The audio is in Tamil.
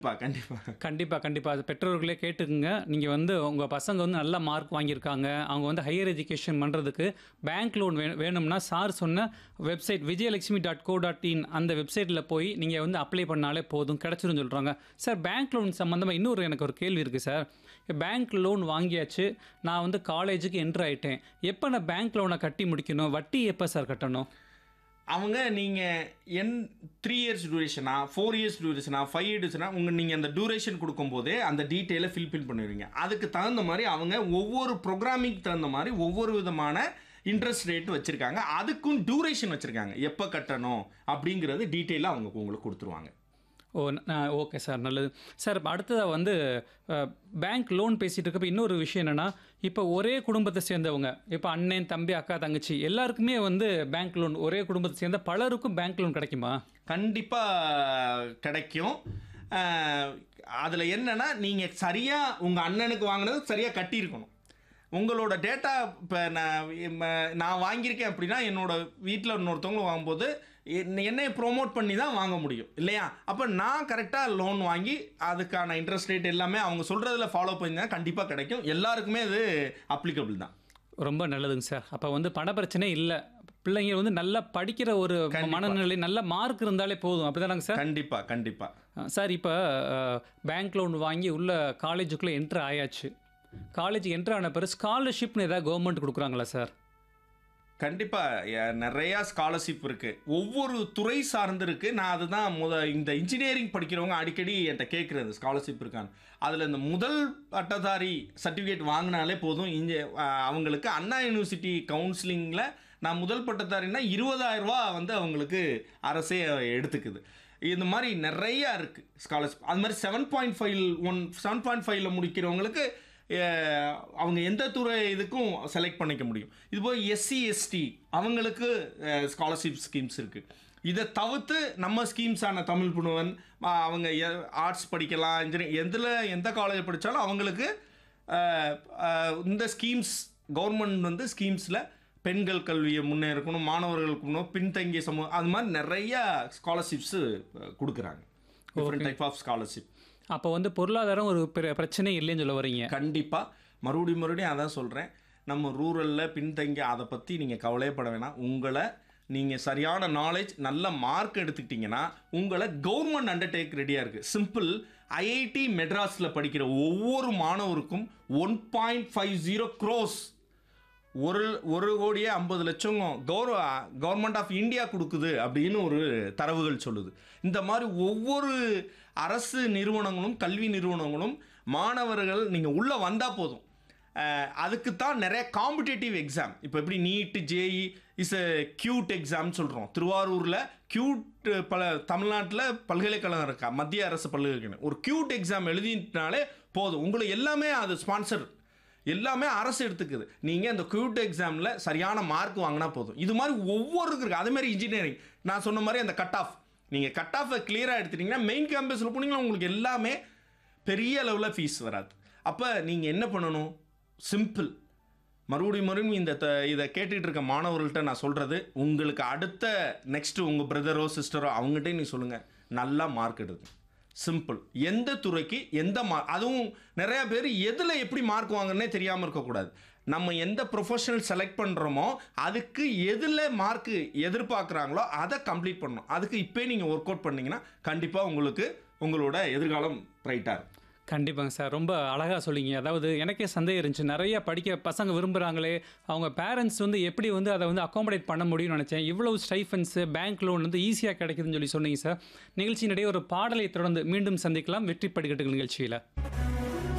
கண்டிப்பா கண்டிப்பாக கண்டிப்பாக அது பெற்றோர்களே கேட்டுக்குங்க நீங்கள் வந்து உங்கள் பசங்க வந்து நல்ல மார்க் வாங்கியிருக்காங்க அவங்க வந்து ஹையர் எஜுகேஷன் பண்ணுறதுக்கு பேங்க் லோன் வே வேணும்னா சார் சொன்ன website Vijayalakshmi dot co dot in அந்த வெப்சைட்டில் போய் நீங்கள் வந்து அப்ளை பண்ணாலே போதும் கிடச்சிரும் சொல்கிறாங்க சார் பேங்க் லோன் சம்மந்தமாக இன்னொரு எனக்கு ஒரு கேள்வி இருக்குது சார் பேங்க் லோன் வாங்கியாச்சு நான் வந்து காலேஜுக்கு என்ட்ரு ஆகிட்டேன் எப்போ நான் பேங்க் லோனை கட்டி முடிக்கணும் வட்டி எப்போ சார் கட்டணும் அவங்க நீங்கள் என் த்ரீ இயர்ஸ் டியூரேஷனா ஃபோர் இயர்ஸ் டியூரேஷனா ஃபைவ் இயர்ஸ்னா உங்கள் நீங்கள் அந்த டியூரேஷன் கொடுக்கும்போதே அந்த டீட்டெயிலை ஃபில்பில் பண்ணிடுவீங்க அதுக்கு தகுந்த மாதிரி அவங்க ஒவ்வொரு ப்ரோக்ராமிங்க்கு தகுந்த மாதிரி ஒவ்வொரு விதமான இன்ட்ரெஸ்ட் ரேட் வச்சுருக்காங்க அதுக்கும் டியூரேஷன் வச்சுருக்காங்க எப்போ கட்டணும் அப்படிங்கிறது டீட்டெயிலாக அவங்க உங்களுக்கு கொடுத்துருவாங்க ஓ ஓகே சார் நல்லது சார் இப்போ அடுத்ததாக வந்து பேங்க் லோன் பேசிகிட்டு இருக்கப்ப இன்னொரு விஷயம் என்னென்னா இப்போ ஒரே குடும்பத்தை சேர்ந்தவங்க இப்போ அண்ணன் தம்பி அக்கா தங்கச்சி எல்லாருக்குமே வந்து பேங்க் லோன் ஒரே குடும்பத்தை சேர்ந்த பலருக்கும் பேங்க் லோன் கிடைக்குமா கண்டிப்பாக கிடைக்கும் அதில் என்னன்னா நீங்கள் சரியாக உங்கள் அண்ணனுக்கு வாங்கினது சரியாக கட்டியிருக்கணும் உங்களோட டேட்டா இப்போ நான் ம- நான் வாங்கியிருக்கேன் அப்படின்னா என்னோட வீட்டில் இன்னொருத்தவங்க வாங்கும்போது என்ன- என்னை ப்ரோமோட் பண்ணி தான் வாங்க முடியும் இல்லையா அப்போ நான் கரெக்டாக லோன் வாங்கி அதுக்கான இன்ட்ரெஸ்ட் ரேட் எல்லாமே அவங்க சொல்கிறதுல ஃபாலோ பண்ணி தான் கண்டிப்பாக கிடைக்கும் எல்லாருக்குமே அது அப்ளிகபிள் தான் ரொம்ப நல்லதுங்க சார் அப்போ வந்து பண பிரச்சனை இல்லை பிள்ளைங்க வந்து நல்லா படிக்கிற ஒரு மனநிலை நல்ல மார்க் இருந்தாலே போதும் அப்படிதானங்க சார் கண்டிப்பாக கண்டிப்பாக சார் இப்போ பேங்க் லோன் வாங்கி உள்ள காலேஜுக்குள்ளே என்ட்ரு ஆயாச்சு காலேஜ் என்ட்ரு ஆன பிறகு ஸ்காலர்ஷிப்னு ஏதாவது கவர்மெண்ட் கொடுக்குறாங்களா சார் கண்டிப்பாக நிறையா ஸ்காலர்ஷிப் இருக்குது ஒவ்வொரு துறை சார்ந்து இருக்குது நான் அதுதான் முத இந்த இன்ஜினியரிங் படிக்கிறவங்க அடிக்கடி என்கிட்ட கேட்குறது ஸ்காலர்ஷிப் இருக்கான்னு அதில் இந்த முதல் பட்டதாரி சர்டிஃபிகேட் வாங்கினாலே போதும் இங்கே அவங்களுக்கு அண்ணா யூனிவர்சிட்டி கவுன்சிலிங்கில் நான் முதல் பட்டதாரின்னா 20000 ரூபா வந்து அவங்களுக்கு அரசே எடுத்துக்குது இந்த மாதிரி நிறையா இருக்குது ஸ்காலர்ஷிப் அது மாதிரி seven point five one seven point ஃபைவ்ல முடிக்கிறவங்களுக்கு அஹ், அவங்க எந்த துறை இதுக்கும் செலக்ட் பண்ணிக்க முடியும் இது போய் எஸ்சி எஸ்டி அவங்களுக்கு ஸ்காலர்ஷிப் ஸ்கீம்ஸ் இருக்குது இதை தவிர்த்து நம்ம ஸ்கீம்ஸான தமிழ் புணுவன் அஹ், அவங்க ஆர்ட்ஸ் படிக்கலாம் இன்ஜினியரிங் எதில் எந்த காலேஜ் படித்தாலும் அவங்களுக்கு அஹ், அஹ், இந்த ஸ்கீம்ஸ் கவர்மெண்ட் வந்து ஸ்கீம்ஸில் பெண்கள் கல்வியை முன்னேறக்கணும் மாணவர்களுக்கு முன்னே பின்தங்கிய சமூகம் அது மாதிரி நிறைய ஸ்காலர்ஷிப்ஸு கொடுக்குறாங்க டிஃப்ரெண்ட் டைப் ஆஃப் ஸ்காலர்ஷிப் அப்போ வந்து பொருளாதாரம் ஒரு பிர- பிரச்சனை இல்லைன்னு சொல்ல வரீங்க கண்டிப்பாக மறுபடியும் மறுபடியும் அதான் சொல்கிறேன் நம்ம ரூரலில் பின்தங்கி அதை பற்றி நீங்கள் கவலையப்பட வேணாம் உங்களை நீங்கள் சரியான நாலேஜ் நல்ல மார்க் எடுத்துக்கிட்டிங்கன்னா உங்களை கவர்மெண்ட் அண்டர்டேக் ரெடியாக இருக்குது சிம்பிள் ஐஐடி மெட்ராஸில் படிக்கிற ஒவ்வொரு மாணவருக்கும் one point five zero crores ஒரு ஒரு கோடியே ஐம்பது லட்சம் கௌரவ கவர்மெண்ட் ஆஃப் இந்தியா கொடுக்குது அப்படின்னு ஒரு தரவுகள் சொல்லுது இந்த மாதிரி ஒவ்வொரு அரசு நிறுவனங்களும் கல்வி நிறுவனங்களும் மாணவர்கள் நீங்கள் உள்ளே வந்தால் போதும் அஹ், அதுக்கு தான் நிறைய காம்படிட்டிவ் எக்ஸாம் இப்போ எப்படி NEET JEE is a CUET exam சொல்கிறோம் திருவாரூரில் கியூட் பல தமிழ்நாட்டில் பல்கலைக்கழகம் இருக்கா மத்திய அரசு பல்கலைக்கழகம் ஒரு கியூட் எக்ஸாம் எழுதினாலே போதும் உங்களுக்கு எல்லாமே அது ஸ்பான்சர் எல்லாமே அரசு எடுத்துக்குது நீங்கள் இந்த குயூட் எக்ஸாமில் சரியான மார்க் வாங்கினா போதும் இது மாதிரி ஒவ்வொருக்கு இருக்குது அதே மாதிரி இன்ஜினியரிங் நான் சொன்ன மாதிரி அந்த கட் ஆஃப் நீங்கள் கட் ஆஃபை கிளியராக எடுத்துட்டீங்கன்னா மெயின் கேம்பஸில் போனீங்கன்னா உங்களுக்கு எல்லாமே பெரிய லெவலில் ஃபீஸ் வராது அப்போ நீங்கள் என்ன பண்ணணும் சிம்பிள் மறுபடியும் மறுபடியும் இந்த த- இதை கேட்டுட்டு இருக்க மாணவர்கள்ட்ட நான் சொல்கிறது உங்களுக்கு அடுத்த நெக்ஸ்ட்டு உங்கள் பிரதரோ சிஸ்டரோ அவங்ககிட்ட நீ சொல்லுங்கள் நல்லா மார்க் எடுங்க சிம்பிள் எந்த துறைக்கு எந்த மா அதுவும் நிறையா பேர் எதில் எப்படி மார்க் வாங்குறனே தெரியாமல் இருக்கக்கூடாது நம்ம எந்த ப்ரொஃபஷனல் செலக்ட் பண்ணுறோமோ அதுக்கு எதில் மார்க்கு எதிர்பார்க்குறாங்களோ அதை கம்ப்ளீட் பண்ணணும் அதுக்கு இப்போ நீங்கள் ஒர்க் அவுட் பண்ணீங்கன்னா கண்டிப்பாக உங்களுக்கு உங்களோட எதிர்காலம் பிரைட்டாக இருக்கும் கண்டிப்பாங்க சார் ரொம்ப அழகாக சொல்லிங்க அதாவது எனக்கே சந்தேகம் இருந்துச்சு நிறைய படிக்க பசங்க விரும்புகிறாங்களே அவங்க பேரண்ட்ஸ் வந்து எப்படி வந்து அதை வந்து அகாமடேட் பண்ண முடியும்னு நினச்சேன் இவ்வளவு ஸ்டைஃபன்ஸு பேங்க் லோன் வந்து ஈஸியாக கிடைக்குதுன்னு சொல்லி சொன்னீங்க சார் நிகழ்ச்சியினிடையே ஒரு பாடலை தொடர்ந்து மீண்டும் சந்திக்கலாம் வெற்றி படிக்கட்டுகள் நிகழ்ச்சியில்